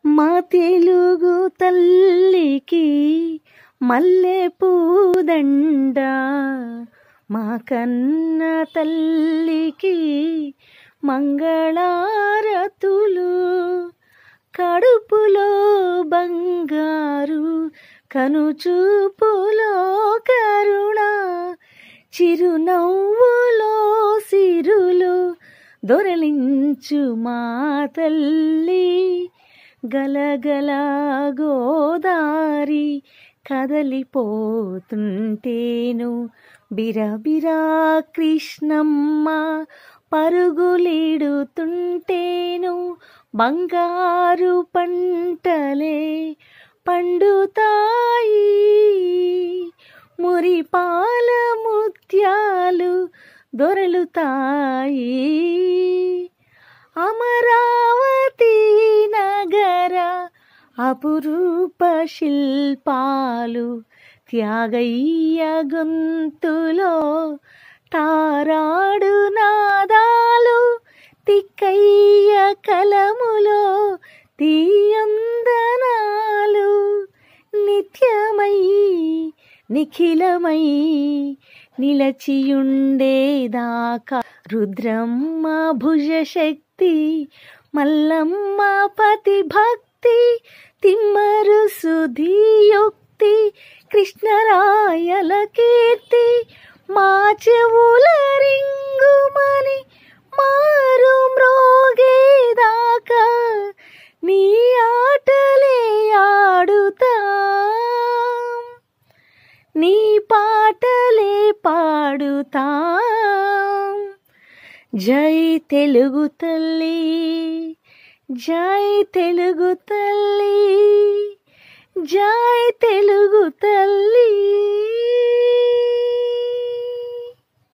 మా తెలుగు తల్లికి మల్లె పూదండ మా కన్న తల్లికి మంగళారతులు కడుపులో బంగారు కనుచూపులో కరుణ చిరునవ్వులో సిరులు దొరలించు మా తల్లి గలగల గోదారి కదలిపోతుంటేను బిరబిరా కృష్ణమ్మ పరుగులిడుతుంటేను బంగారు పంటలే పండుతాయి మురిపాల ముత్యాలు దొరలుతాయి అమరావతి నగర అపురూప శిల్పాలు త్యాగయ్య గొంతులో తారాడు నాదాలు తిక్కయ్య కలములో తీయందనాలు నిత్యమై నిఖిలమై నిలచియుండేదాకా రుద్రమ్మ భుజశక్తి మల్లమ్మ పతి భక్తి తిమ్మరు సుధియుక్తి కృష్ణరాయల కీర్తి మా చెవుల రింగుమని మారు మ్రోగేదాకా నీ ఆటలే ఆడుతాం నీ పాటలే పాడుతాం జై తెలుగు తల్లి జై తెలుగు తల్లి జై తెలుగు తల్లి